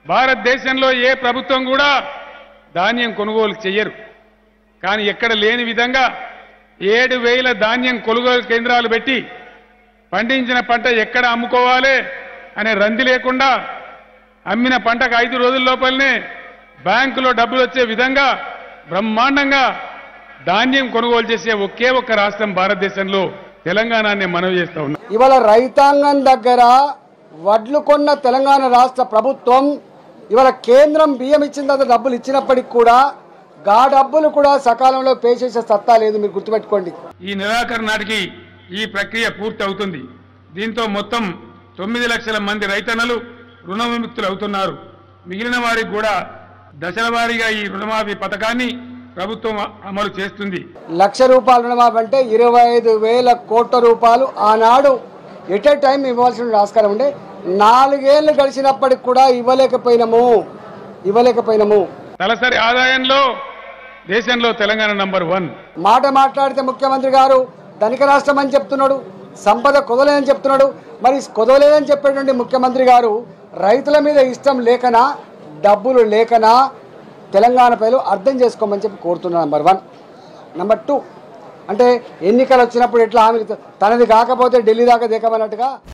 భారతదేశంలో ఏ ప్రభుత్వం కూడా ధాన్యం కొనుగోలు చెయ్యరు కానీ ఎక్కడ లేని విధంగా ఏడు వేల ధాన్యం కొనుగోలు కేంద్రాలు పెట్టి పండించిన పంట ఎక్కడ అమ్ముకోవాలి అనే రంది లేకుండా అమ్మిన పంటకు ఐదు రోజుల లోపలనే బ్యాంకులో డబ్బులు వచ్చే విధంగా బ్రహ్మాండంగా ధాన్యం కొనుగోలు చేసే ఒకే ఒక్క రాష్ట్రం భారతదేశంలో తెలంగాణనే మనవి చేస్తా ఉన్నాం ఇవాళ రైతాంగం దగ్గర వడ్లు కొన్న తెలంగాణ రాష్ట్ర ప్రభుత్వం ఇవాళ కేంద్రం బియ్యం ఇచ్చిన తర్వాత డబ్బులు ఇచ్చినప్పటికి కూడా గా డబ్బులు కూడా సకాలంలో పే చేసే సత్తా లేదు మీరు గుర్తుపెట్టుకోండి ఈ నెలాఖరు నాటికి ఈ ప్రక్రియ పూర్తి అవుతుంది దీంతో మొత్తం తొమ్మిది లక్షల మంది రైతన్నలు రుణ విముక్తులు అవుతున్నారు మిగిలిన వారికి కూడా దశల వారీగా ఈ రుణమాఫీ పథకాన్ని ప్రభుత్వం అమలు చేస్తుంది లక్ష రూపాయలు రుణమాఫీ అంటే ఇరవై ఐదు వేల కోట్ల రూపాయలు ఆనాడు ఎట్ ఏ టైం ఇవ్వాల్సిన ఆస్కారం ఉండే నాలుగేళ్లు గడిచినప్పటికి కూడా ఇవ్వలేకపోయినాము ఇవ్వలేకపోయినాము తలసరి ఆదాయంలో దేశంలో తెలంగాణ నంబర్ వన్ మాట మాట్లాడితే ముఖ్యమంత్రి గారు ధనిక రాష్ట్రం అని చెప్తున్నాడు సంపద కుదలేదని చెప్తున్నాడు మరి కుదలేదని చెప్పేటువంటి ముఖ్యమంత్రి గారు రైతుల మీద ఇష్టం లేకనా డబ్బులు లేకనా తెలంగాణ ప్రజలు అర్థం చేసుకోమని చెప్పి కోరుతున్నాను నెంబర్ వన్ నెంబర్ టూ అంటే ఎన్నికలు వచ్చినప్పుడు ఎట్లా హామీ తనది కాకపోతే ఢిల్లీ దాకా దిగమన్నట్టుగా